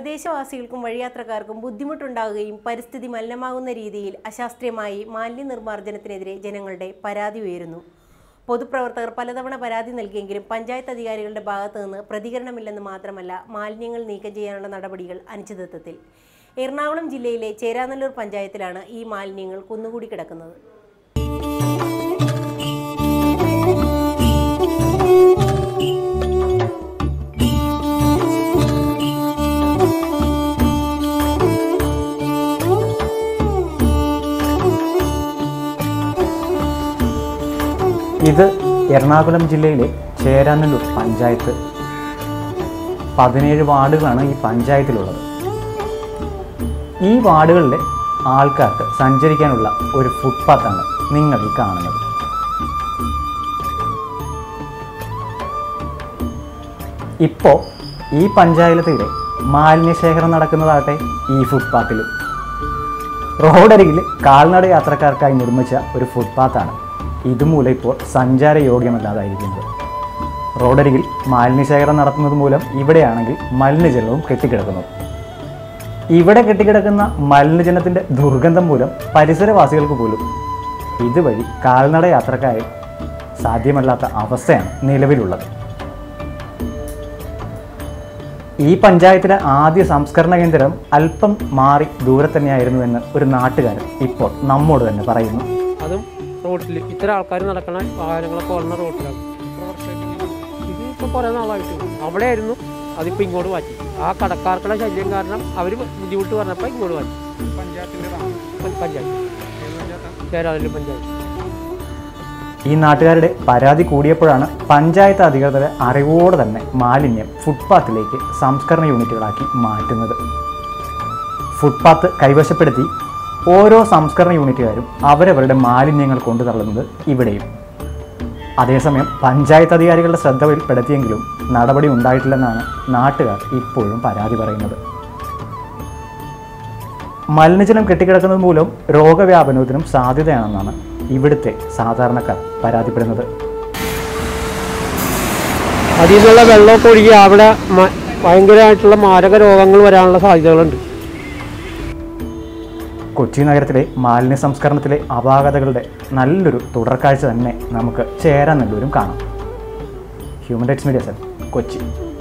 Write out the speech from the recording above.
പ്രദേശവാസികൾക്കും വഴിയാത്രക്കാർക്കും ബുദ്ധിമുട്ടുണ്ടാകുകയും പരിസ്ഥിതി മലിനമാകുന്ന രീതിയിൽ അശാസ്ത്രീയമായി മാലിന്യ നിർമ്മാർജ്ജനത്തിനെതിരെ ജനങ്ങളുടെ പരാതി ഉയരുന്നു പൊതുപ്രവർത്തകർ പലതവണ പരാതി നൽകിയെങ്കിലും പഞ്ചായത്ത് അധികാരികളുടെ ഭാഗത്തു നിന്ന് പ്രതികരണമില്ലെന്ന് മാത്രമല്ല മാലിന്യങ്ങൾ നീക്കം ചെയ്യാനുള്ള നടപടികൾ അനിശ്ചിതത്വത്തിൽ എറണാകുളം ജില്ലയിലെ ചേരാനല്ലൂർ പഞ്ചായത്തിലാണ് ഈ മാലിന്യങ്ങൾ കുന്നുകൂടി കിടക്കുന്നത് ഇത് എറണാകുളം ജില്ലയിലെ ചേരാനല്ലൂർ പഞ്ചായത്ത് പതിനേഴ് വാർഡുകളാണ് ഈ പഞ്ചായത്തിലുള്ളത് ഈ വാർഡുകളിലെ ആൾക്കാർക്ക് സഞ്ചരിക്കാനുള്ള ഒരു ഫുട്പാത്താണ് നിങ്ങൾ ഈ കാണുന്നത് ഇപ്പോൾ ഈ പഞ്ചായത്തിലെ മാലിന്യശേഖരം നടക്കുന്നതാകട്ടെ ഈ ഫുട്പാത്തിലും റോഡരികിൽ കാൽനട യാത്രക്കാർക്കായി നിർമ്മിച്ച ഒരു ഫുട്പാത്താണ് ഇതുമൂലം ഇപ്പോൾ സഞ്ചാരയോഗ്യമല്ലാതായിരിക്കുന്നത് റോഡരികിൽ മാലിന്യശേഖരം നടത്തുന്നത് മൂലം ഇവിടെയാണെങ്കിൽ മലിനജലവും കെട്ടിക്കിടക്കുന്നു ഇവിടെ കെട്ടിക്കിടക്കുന്ന മലിനജലത്തിൻ്റെ ദുർഗന്ധം മൂലം പരിസരവാസികൾക്ക് പോലും ഇതുവഴി കാൽനട യാത്രക്കായി സാധ്യമല്ലാത്ത അവസ്ഥയാണ് നിലവിലുള്ളത് ഈ പഞ്ചായത്തിലെ ആദ്യ സംസ്കരണ കേന്ദ്രം അല്പം മാറി ദൂരെ തന്നെയായിരുന്നുവെന്ന് ഒരു നാട്ടുകാരൻ ഇപ്പോൾ നമ്മോട് തന്നെ പറയുന്നു അതും റോട്ടിൽ ഇത്ര ആൾക്കാർ നടക്കണ വാഹനങ്ങളൊക്കെ വന്ന റോട്ടിലാണ് ഇത് ഇപ്പോൾ കുറേ നാളായിട്ട് അവിടെ ആയിരുന്നു അതിപ്പോൾ ഇങ്ങോട്ട് മാറ്റി ആ കടക്കാർക്കുള്ള ശല്യം കാരണം അവർ ബുദ്ധിമുട്ട് പറഞ്ഞപ്പോൾ ഇങ്ങോട്ട് മാറ്റി പ- പഞ്ചായത്ത് ചേരാതില്ല പഞ്ചായത്ത് ഈ നാട്ടുകാരുടെ പരാതി കൂടിയപ്പോഴാണ് പഞ്ചായത്ത് അധികൃതരെ അറിവോടെ തന്നെ മാലിന്യം ഫുട്പാത്തിലേക്ക് സംസ്കരണ യൂണിറ്റുകളാക്കി മാറ്റുന്നത് ഫുട്പാത്ത് കൈവശപ്പെടുത്തി ഓരോ സംസ്കരണ യൂണിറ്റുകാരും അവരവരുടെ മാലിന്യങ്ങൾ കൊണ്ടു തള്ളുന്നത് ഇവിടെയും അതേസമയം പഞ്ചായത്ത് അധികാരികളുടെ ശ്രദ്ധയിൽപ്പെടുത്തിയെങ്കിലും നടപടി ഉണ്ടായിട്ടില്ലെന്നാണ് നാട്ടുകാർ ഇപ്പോഴും പരാതി പറയുന്നത് മലിനജലം കെട്ടിക്കിടക്കുന്നത് മൂലം രോഗവ്യാപനത്തിനും സാധ്യതയാണെന്നാണ് ഇവിടുത്തെ സാധാരണക്കാർ പരാതിപ്പെടുന്നത് അതിൽ നിന്നുള്ള വെള്ളമൊക്കെ ഒഴുകി അവിടെ മ- ഭയങ്കരമായിട്ടുള്ള മാരക രോഗങ്ങൾ വരാനുള്ള സാധ്യതകളുണ്ട് കൊച്ചി നഗരത്തിലെ മാലിന്യ സംസ്കരണത്തിലെ അപാകതകളുടെ നല്ലൊരു തുടർക്കാഴ്ച തന്നെ നമുക്ക് ചേരാൻ നല്ലൊരും കാണാം human rights media cell Kochi